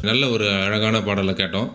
நல்ல ஒரு அழகான பாடலை கேட்டோம்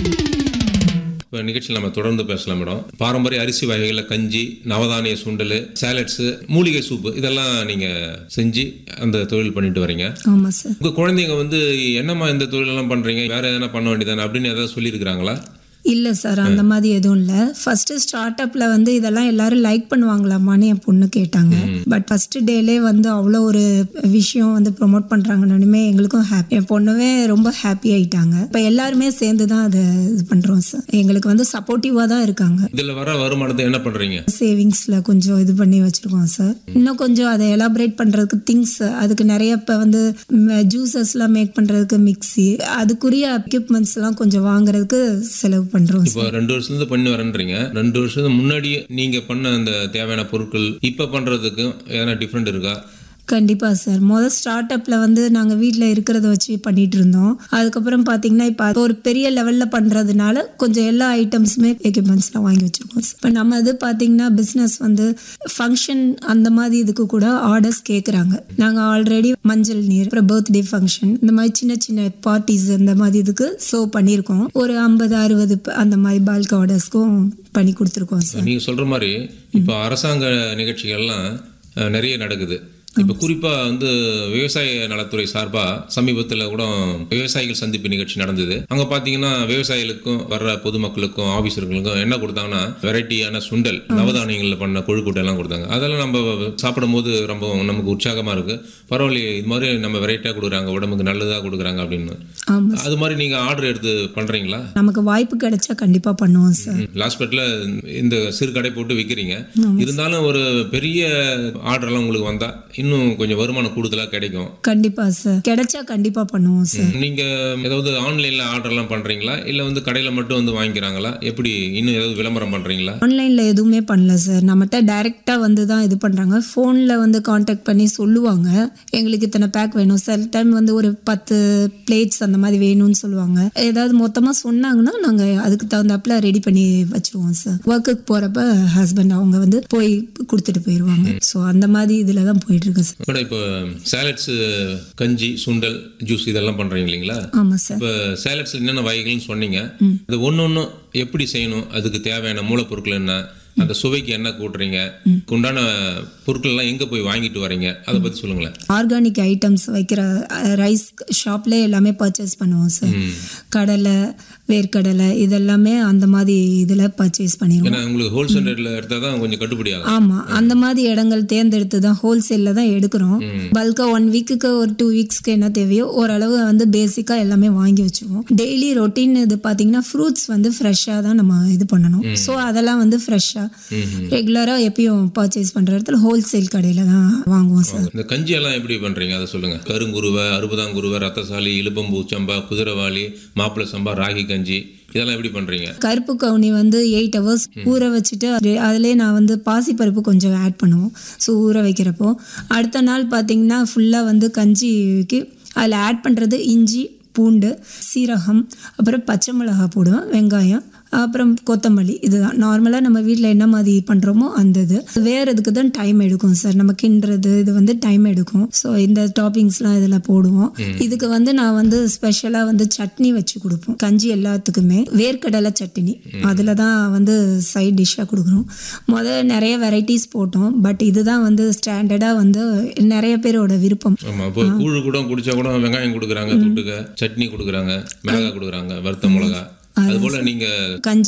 இப்போ நிகழ்ச்சியில் நம்ம தொடர்ந்து பேசலாம் மேடம் பாரம்பரிய அரிசி வகைகளில் கஞ்சி நவதானிய சுண்டல் சாலட்ஸு மூலிகை சூப்பு இதெல்லாம் நீங்கள் செஞ்சு அந்த தொழில் பண்ணிட்டு வரீங்க ஆமாம் சார் உங்கள் குழந்தைங்க வந்து என்னம்மா இந்த தொழிலெல்லாம் பண்ணுறீங்க வேறு எதனா பண்ண வேண்டியதானே அப்படின்னு ஏதாவது சொல்லியிருக்கிறாங்களா இல்லை சார் அந்த மாதிரி எதுவும் இல்லை ஃபர்ஸ்ட் ஸ்டார்ட் அப்ல வந்து இதெல்லாம் எல்லாரும் லைக் பண்ணுவாங்களாமான்னு என் பொண்ணு கேட்டாங்க பட் ஃபர்ஸ்ட் டேலே வந்து அவ்வளோ ஒரு விஷயம் வந்து ப்ரொமோட் பண்றாங்கன்னு எங்களுக்கும் ஹாப்பி என் பொண்ணுவே ரொம்ப ஹாப்பி ஆயிட்டாங்க இப்போ எல்லாருமே சேர்ந்து தான் அதை இது பண்றோம் சார் எங்களுக்கு வந்து சப்போர்ட்டிவாக தான் இருக்காங்க இதில் வர வருமானத்தை என்ன பண்ணுறீங்க சேவிங்ஸில் கொஞ்சம் இது பண்ணி வச்சுருக்கோம் சார் இன்னும் கொஞ்சம் அதை எலாபரேட் பண்ணுறதுக்கு திங்ஸ் அதுக்கு நிறைய இப்போ வந்து ஜூசஸ்லாம் மேக் பண்ணுறதுக்கு மிக்ஸி அதுக்குரிய எக்யூப்மெண்ட்ஸ்லாம் கொஞ்சம் வாங்குறதுக்கு செலவு பண்ணுறோம் இப்போ ரெண்டு வருஷத்துல பண்ணி வரேன்றீங்க ரெண்டு வருஷத்துக்கு முன்னாடி நீங்கள் பண்ண அந்த தேவையான பொருட்கள் இப்போ பண்ணுறதுக்கும் எதனா டிஃப்ரெண்ட் இருக்கா கண்டிப்பாக சார் முதல் ஸ்டார்ட் அப்பில் வந்து நாங்கள் வீட்டில் இருக்கிறத வச்சு பண்ணிட்டு இருந்தோம் அதுக்கப்புறம் பார்த்தீங்கன்னா இப்போ ஒரு பெரிய லெவலில் பண்ணுறதுனால கொஞ்சம் எல்லா ஐட்டம்ஸுமே எக்யூப்மெண்ட்ஸ்லாம் வாங்கி வச்சுருக்கோம் சார் இப்போ நம்ம இது பார்த்தீங்கன்னா பிஸ்னஸ் வந்து ஃபங்க்ஷன் அந்த மாதிரி இதுக்கு கூட ஆர்டர்ஸ் கேட்குறாங்க நாங்கள் ஆல்ரெடி மஞ்சள் நீர் அப்புறம் பர்த்டே ஃபங்க்ஷன் இந்த மாதிரி சின்ன சின்ன பார்ட்டிஸ் இந்த மாதிரி இதுக்கு சர்வ் பண்ணியிருக்கோம் ஒரு ஐம்பது அறுபது அந்த மாதிரி பல்க் ஆர்டர்ஸ்க்கும் பண்ணி கொடுத்துருக்கோம் சார் நீங்கள் சொல்கிற மாதிரி இப்போ அரசாங்க நிகழ்ச்சிகள்லாம் அஹ், நிறைய நடக்குது இப்போ குறிப்பாக வந்து விவசாய நலத்துறை சார்பாக சமீபத்தில் கூட விவசாயிகள் சந்திப்பு நிகழ்ச்சி நடந்தது அங்கே பார்த்தீங்கன்னா விவசாயிகளுக்கும் வர்ற பொதுமக்களுக்கும் ஆஃபீஸர்களுக்கும் என்ன கொடுத்தாங்கன்னா வெரைட்டியான சுண்டல் நவதானியங்களில் பண்ண கொழுக்கூட்டை எல்லாம் கொடுத்தாங்க அதெல்லாம் நம்ம சாப்பிடும்போது ரொம்ப நமக்கு உற்சாகமாக இருக்குது பரவாயில்லையே இது மாதிரி நம்ம வெரைட்டியாக கொடுக்குறாங்க உடம்புக்கு நல்லதாக கொடுக்குறாங்க அப்படின்னு ஆமாம் அது மாதிரி நீங்கள் ஆர்டர் எடுத்து பண்ணுறீங்களா நமக்கு வாய்ப்பு கிடைச்சா கண்டிப்பாக பண்ணுவோம் சார் லாஸ்பெட்டில் இந்த சிறு கடை போட்டு விற்கிறீங்க இருந்தாலும் ஒரு பெரிய ஆர்டர்லாம் உங்களுக்கு வந்தா இன்னும் கொஞ்சம் வருமானம் கூடுதலாக கிடைக்கும் கண்டிப்பா சார் கிடைச்சா கண்டிப்பா பண்ணுவோம் சார் நீங்க ஏதாவது ஆன்லைன்ல ஆர்டர்லாம் பண்றீங்களா இல்ல வந்து கடையில மட்டும் வந்து வாங்கிக்கிறாங்களா எப்படி இன்னும் ஏதாவது விளம்பரம் பண்றீங்களா ஆன்லைன்ல எதுவுமே பண்ணல சார் நம்மகிட்ட டைரக்டா வந்து தான் இது பண்றாங்க ஃபோன்ல வந்து காண்டாக்ட் பண்ணி சொல்லுவாங்க எங்களுக்கு இத்தனை பேக் வேணும் சில டைம் வந்து ஒரு பத்து பிளேட்ஸ் அந்த மாதிரி வேணும்னு சொல்லுவாங்க ஏதாவது மொத்தமா சொன்னாங்கன்னா நாங்க அதுக்கு தகுந்தாப்புல ரெடி பண்ணி வச்சிருவோம் சார் ஒர்க்குக்கு போறப்ப ஹஸ்பண்ட் அவங்க வந்து போய் கொடுத்துட்டு போயிடுவாங்க ஸோ அந்த மாதிரி இதுல தான் போயிட்டு இருக்கு சார் மேடம் இப்போ சாலட்ஸ் கஞ்சி சுண்டல் ஜூஸ் இதெல்லாம் பண்றீங்க இல்லைங்களா ஆமா சார் இப்போ சாலட்ஸ்ல என்னென்ன வகைகள்னு சொன்னீங்க அது ஒன்று ஒன்றும் எப்படி செய்யணும் அதுக்கு தேவையான மூலப்பொருட்கள் என்ன அந்த சுவைக்கு என்ன கூட்டுறீங்க உண்டான பொருட்கள் எல்லாம் எங்க போய் வாங்கிட்டு வரீங்க அதை பத்தி சொல்லுங்களேன் ஆர்கானிக் ஐட்டம்ஸ் வைக்கிற ரைஸ் ஷாப்லேயே எல்லாமே பர்ச்சேஸ் பண்ணுவோம் சார் கடலை வேர்க்கடலை இதெல்லாமே அந்த மாதிரி இதில் பர்ச்சேஸ் பண்ணிடுவோம் ஏன்னா உங்களுக்கு ஹோல்சேல் ரேட்ல எடுத்தா தான் கொஞ்சம் கட்டுப்படி ஆகும் ஆமாம் அந்த மாதிரி இடங்கள் தேர்ந்தெடுத்து தான் ஹோல்சேலில் தான் எடுக்கிறோம் பல்காக ஒன் வீக்குக்கு ஒரு டூ வீக்ஸ்க்கு என்ன தேவையோ ஓரளவு வந்து பேசிக்காக எல்லாமே வாங்கி வச்சுருவோம் டெய்லி ரொட்டீன் இது பார்த்தீங்கன்னா ஃப்ரூட்ஸ் வந்து ஃப்ரெஷ்ஷாக தான் நம்ம இது பண்ணணும் ஸோ அதெல்லாம் வந்து ஃப்ரெஷ்ஷாக ரெகுலராக எப்பயும் பர்ச்சேஸ் பண்ணுற இடத்துல ஹோல்சேல் கடையில் தான் வாங்குவோம் சார் இந்த கஞ்சி எல்லாம் எப்படி பண்றீங்க அதை சொல்லுங்க கருங்குருவை அறுபதாங்குருவை ரத்தசாலி இலுப்பம்பூ சம்பா குதிரவாளி மாப்பிள்ளை சம்பா ராகி கஞ்சி இதெல்லாம் எப்படி பண்றீங்க கருப்பு கவுனி வந்து எயிட் ஹவர்ஸ் ஊற வச்சுட்டு அது- அதிலே நான் வந்து பாசிப்பருப்பு கொஞ்சம் ஆட் பண்ணுவோம் ஸோ ஊற வைக்கிறப்போ அடுத்த நாள் பார்த்தீங்கன்னா ஃபுல்லாக வந்து கஞ்சிக்கு அதில் ஆட் பண்ணுறது இஞ்சி பூண்டு சீரகம் அப்புறம் பச்சை மிளகாய் போடுவேன் வெங்காயம் அப்புறம் கொத்தமல்லி இதுதான் நார்மலாக நம்ம வீட்டில் என்ன மாதிரி பண்ணுறோமோ அந்த இது வேறு இதுக்கு தான் டைம் எடுக்கும் சார் நம்ம கிண்டுறது இது வந்து டைம் எடுக்கும் ஸோ இந்த டாப்பிங்ஸ்லாம் இதில் போடுவோம் இதுக்கு வந்து நான் வந்து ஸ்பெஷலாக வந்து சட்னி வச்சு கொடுப்போம் கஞ்சி எல்லாத்துக்குமே வேர்க்கடலை சட்னி அதில் தான் வந்து சைட் டிஷ்ஷாக கொடுக்குறோம் முதல்ல நிறைய வெரைட்டிஸ் போட்டோம் பட் இதுதான் வந்து ஸ்டாண்டர்டாக வந்து நிறைய பேரோட விருப்பம் ஆமா இப்போ கூழு கூட குடிச்சா கூட வெங்காயம் கொடுக்குறாங்க தொட்டுக்க சட்னி கொடுக்குறாங்க மிளகாய் கொடுக்குறாங்க வறுத்த மிளகா அது போல நீங்க கஞ்சி